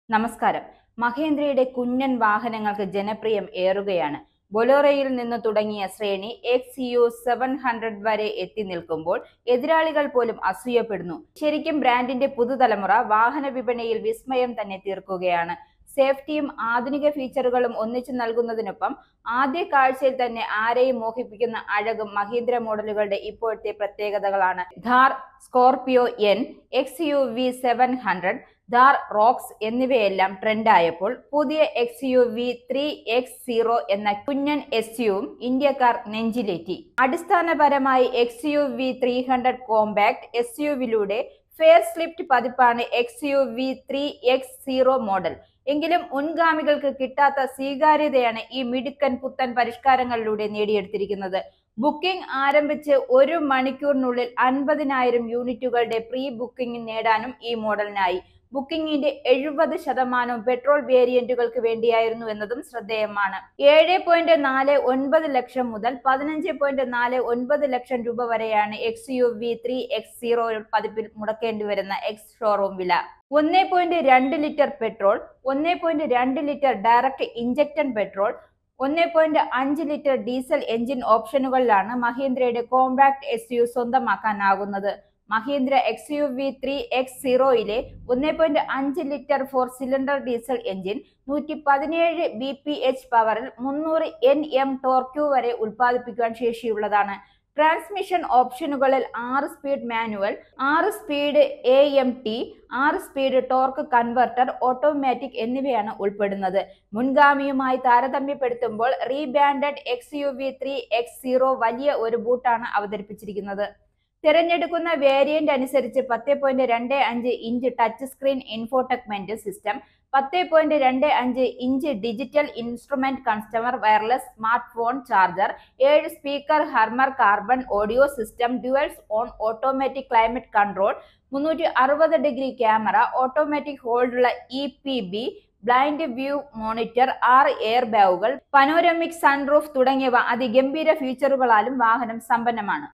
നമസ്കാരം മഹേന്ദ്രയുടെ കുഞ്ഞൻ വാഹനങ്ങൾക്ക് ജനപ്രിയം ഏറുകയാണ് ബൊലോറയിൽ നിന്ന് തുടങ്ങിയ ശ്രേണി എക്സ് യു സെവൻ ഹൺഡ്രഡ് വരെ എത്തി നിൽക്കുമ്പോൾ എതിരാളികൾ പോലും അസൂയപ്പെടുന്നു ശരിക്കും ബ്രാൻഡിന്റെ പുതുതലമുറ വാഹന വിപണിയിൽ വിസ്മയം തന്നെ തീർക്കുകയാണ് സേഫ്റ്റിയും ആധുനിക ഫീച്ചറുകളും ഒന്നിച്ചു നൽകുന്നതിനൊപ്പം ആദ്യ കാഴ്ചയിൽ തന്നെ ആരെയും മോഹിപ്പിക്കുന്ന അഴകും മഹീന്ദ്ര മോഡലുകളുടെ ഇപ്പോഴത്തെ പ്രത്യേകതകളാണ് Thar Scorpio N X U V seven hundred Thar Roxx എന്നിവയെല്ലാം ട്രെൻഡായപ്പോൾ പുതിയ X U V three X zero എന്ന കുഞ്ഞൻ എസ് യുവും ഇന്ത്യക്കാർ നെഞ്ചിലേറ്റി അടിസ്ഥാനപരമായി X U V three hundred compact S യുവിലൂടെ ഫെയർ സ്ലിപ്റ്റ് പതിപ്പാണ് X U V three X zero model എങ്കിലും മുൻഗാമികൾക്ക് കിട്ടാത്ത സ്വീകാര്യതയാണ് ഈ മിടുക്കൻ പുത്തൻ പരിഷ്കാരങ്ങളിലൂടെ നേടിയെടുത്തിരിക്കുന്നത് ബുക്കിംഗ് ആരംഭിച്ച് ഒരു മണിക്കൂറിനുള്ളിൽ അൻപതിനായിരം യൂണിറ്റുകളുടെ പ്രീ ബുക്കിംഗ് നേടാനും ഈ മോഡലിനായി ബുക്കിംഗിന്റെ എഴുപത് ശതമാനവും പെട്രോൾ വേരിയന്റുകൾക്ക് വേണ്ടിയായിരുന്നു എന്നതും ശ്രദ്ധേയമാണ് ഏഴ് പോയിന്റ് നാല് ഒൻപത് ലക്ഷം മുതൽ പതിനഞ്ച് പോയിന്റ് നാല് ഒൻപത് ലക്ഷം രൂപ വരെയാണ് X U V three X zero പതിപ്പിൽ മുടക്കേണ്ടി വരുന്ന എക്സ് ഷോറൂം വില ഒന്ന് പോയിന്റ് രണ്ട് ലിറ്റർ പെട്രോൾ ഒന്ന് പോയിന്റ് രണ്ട് ലിറ്റർ ഡയറക്റ്റ് ഇഞ്ചക്ടൻ പെട്രോൾ ഒന്ന് പോയിന്റ് അഞ്ച് ലിറ്റർ ഡീസൽ എഞ്ചിൻ ഓപ്ഷനുകളിലാണ് മഹീന്ദ്രയുടെ കോമ്പാക്ട് എസ് യു സ്വന്തമാക്കാനാകുന്നത് Mahindra X U V three X സീറോയിലെ ഒന്ന് പോയിന്റ് അഞ്ച് litre four cylinder diesel engine നൂറ്റി പതിനേഴ് ബി പി എച്ച് പവറിൽ മുന്നൂറ് എൻ എം ടോർക്യൂ വരെ ഉൽപ്പാദിപ്പിക്കുവാൻ ശേഷിയുള്ളതാണ് ട്രാൻസ്മിഷൻ ഓപ്ഷനുകളിൽ ആറ് സ്പീഡ് മാനുവൽ ആറ് സ്പീഡ് എ എം ടി ആറ് സ്പീഡ് ടോർക്ക് കൺവെർട്ടർ ഓട്ടോമാറ്റിക് എന്നിവയാണ് ഉൾപ്പെടുന്നത് മുൻഗാമിയുമായി താരതമ്യപ്പെടുത്തുമ്പോൾ rebranded X U V three X zero വലിയ ഒരു ബൂട്ടാണ് അവതരിപ്പിച്ചിരിക്കുന്നത് തിരഞ്ഞെടുക്കുന്ന വേരിയന്റ് അനുസരിച്ച് പത്ത് പോയിന്റ് രണ്ട് അഞ്ച് inch touch screen infotainment system പത്ത് പോയിന്റ് രണ്ട് അഞ്ച് inch digital instrument cluster wireless smart phone charger ഏഴ് speaker Harman Kardon audio system dual zone automatic climate control മുന്നൂറ്റി അറുപത് ഡിഗ്രി ക്യാമറ ഓട്ടോമാറ്റിക് ഹോൾഡുള്ള E P B blind view monitor ആറ് air ബാഗുകൾ panoramic sunroof തുടങ്ങിയവ അതിഗംഭീര ഫീച്ചറുകളാലും വാഹനം സമ്പന്നമാണ്